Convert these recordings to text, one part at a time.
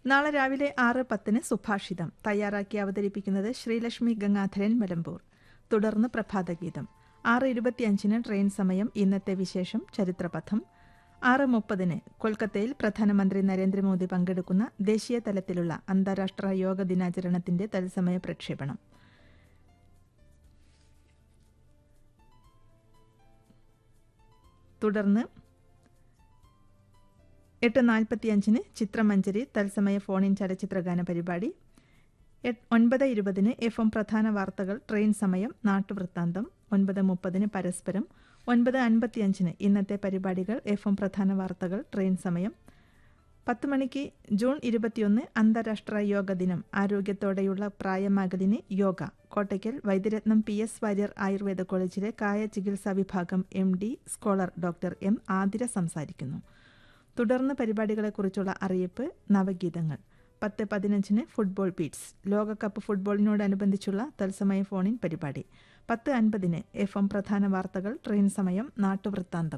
നാളെ രാവിലെ ആറ് പത്തിന് സുഭാഷിതം തയ്യാറാക്കി അവതരിപ്പിക്കുന്നത് ശ്രീലക്ഷ്മി ഗംഗാധരൻ മലമ്പൂർ തുടർന്ന് പ്രഭാതഗീതം ആറ് ഇരുപത്തിയഞ്ചിന് ട്രെയിൻ സമയം ഇന്നത്തെ വിശേഷം ചരിത്രപഥം ആറ് മുപ്പതിന് കൊൽക്കത്തയിൽ പ്രധാനമന്ത്രി നരേന്ദ്രമോദി പങ്കെടുക്കുന്ന ദേശീയ തലത്തിലുള്ള അന്താരാഷ്ട്ര യോഗ ദിനാചരണത്തിന്റെ തത്സമയ പ്രക്ഷേപണം തുടർന്ന് എട്ട് നാൽപ്പത്തിയഞ്ചിന് ചിത്രമഞ്ജരി തത്സമയ ഫോണിൻ ചലച്ചിത്രഗാന പരിപാടി എട്ട് ഒൻപത് ഇരുപതിന് എഫ് എം പ്രധാന വാർത്തകൾ ട്രെയിൻ സമയം നാട്ടുവൃത്താന്തം ഒൻപത് മുപ്പതിന് പരസ്പരം ഒൻപത് അൻപത്തിയഞ്ചിന് ഇന്നത്തെ പരിപാടികൾ എഫ് എം പ്രധാന വാർത്തകൾ ട്രെയിൻ സമയം പത്ത് മണിക്ക് ജൂൺ ഇരുപത്തിയൊന്ന് അന്താരാഷ്ട്ര യോഗ ദിനം ആരോഗ്യത്തോടെയുള്ള പ്രായമകലിന് യോഗ കോട്ടയ്ക്കൽ വൈദ്യരത്നം പി എസ് വാര്യർ ആയുർവേദ കോളേജിലെ കായ ചികിത്സാ വിഭാഗം M D scholar doctor M Athira സംസാരിക്കുന്നു തുടർന്ന് പരിപാടികളെക്കുറിച്ചുള്ള അറിയിപ്പ് നവഗീതങ്ങൾ പത്ത് പതിനഞ്ചിന് ഫുട്ബോൾ ബീറ്റ്സ് ലോകകപ്പ് ഫുട്ബോളിനോടനുബന്ധിച്ചുള്ള തത്സമയ ഫോണിൻ പരിപാടി പത്ത് അൻപതിന് എഫ് എം പ്രധാന വാർത്തകൾ ട്രെയിൻ സമയം നാട്ടുവൃത്താന്തം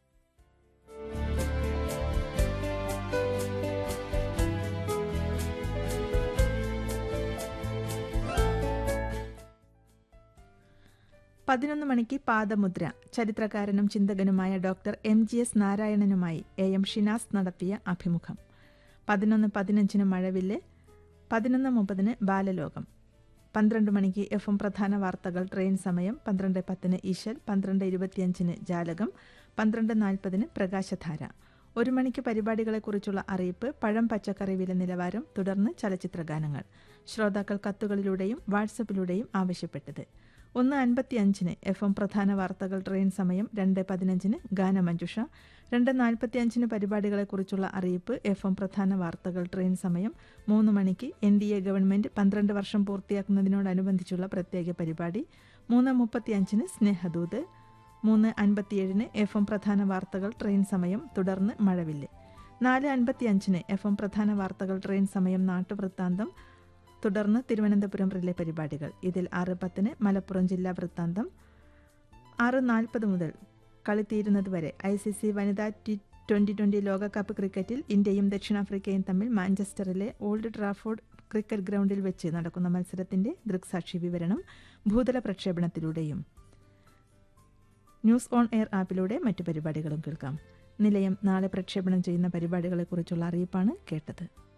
പതിനൊന്ന് മണിക്ക് പാദമുദ്ര ചരിത്രകാരനും ചിന്തകനുമായ ഡോക്ടർ എം ജി എസ് നാരായണനുമായി എ എം ഷിനാസ് നടത്തിയ അഭിമുഖം പതിനൊന്ന് പതിനഞ്ചിന് മഴവില്ല് പതിനൊന്ന് മുപ്പതിന് ബാലലോകം പന്ത്രണ്ട് മണിക്ക് എഫ് എം പ്രധാന വാർത്തകൾ ട്രെയിൻ സമയം പന്ത്രണ്ട് പത്തിന് ഈശൽ പന്ത്രണ്ട് ഇരുപത്തിയഞ്ചിന് ജാലകം പന്ത്രണ്ട് നാൽപ്പതിന് പ്രകാശധാര ഒരു മണിക്ക് പരിപാടികളെക്കുറിച്ചുള്ള അറിയിപ്പ് പഴം പച്ചക്കറി വില നിലവാരം തുടർന്ന് ചലച്ചിത്രഗാനങ്ങൾ ശ്രോതാക്കൾ കത്തുകളിലൂടെയും വാട്സപ്പിലൂടെയും ആവശ്യപ്പെട്ടത് ഒന്ന് അൻപത്തിയഞ്ചിന് എഫ് എം പ്രധാന വാർത്തകൾ ട്രെയിൻ സമയം രണ്ട് പതിനഞ്ചിന് ഗാനമഞ്ജുഷ രണ്ട് നാൽപ്പത്തിയഞ്ചിന് പരിപാടികളെക്കുറിച്ചുള്ള അറിയിപ്പ് എഫ് എം പ്രധാന വാർത്തകൾ ട്രെയിൻ സമയം മൂന്ന് മണിക്ക് എൻ ഡി എ ഗവൺമെന്റ് പന്ത്രണ്ട് വർഷം പൂർത്തിയാക്കുന്നതിനോടനുബന്ധിച്ചുള്ള പ്രത്യേക പരിപാടി മൂന്ന് മുപ്പത്തിയഞ്ചിന് സ്നേഹദൂത് മൂന്ന് അൻപത്തിയേഴിന് എഫ് എം പ്രധാന വാർത്തകൾ ട്രെയിൻ സമയം തുടർന്ന് മഴവില്ല് നാല് അൻപത്തിയഞ്ചിന് എഫ് എം പ്രധാന വാർത്തകൾ ട്രെയിൻ സമയം നാട്ടുവൃത്താന്തം തുടർന്ന് തിരുവനന്തപുരം റിലേ പരിപാടികൾ ഇതിൽ ആറ് പത്തിന് മലപ്പുറം ജില്ലാ വൃത്താന്തം ആറ് നാൽപ്പത് മുതൽ കളി തീരുന്നതുവരെ ഐ സി സി വനിതാ ടി ട്വന്റി ട്വന്റി ലോകകപ്പ് ക്രിക്കറ്റിൽ ഇന്ത്യയും ദക്ഷിണാഫ്രിക്കയും തമ്മിൽ മാഞ്ചസ്റ്ററിലെ ഓൾഡ് ട്രാഫോർഡ് ക്രിക്കറ്റ് ഗ്രൗണ്ടിൽ വെച്ച് നടക്കുന്ന മത്സരത്തിന്റെ ദൃക്സാക്ഷി വിവരണം ഭൂതല പ്രക്ഷേപണത്തിലൂടെയും ന്യൂസ് ഓൺ എയർ ആപ്പിലൂടെ മറ്റു പരിപാടികളും കേൾക്കാം നിലയം നാളെ പ്രക്ഷേപണം ചെയ്യുന്ന പരിപാടികളെക്കുറിച്ചുള്ള അറിയിപ്പാണ് കേട്ടത്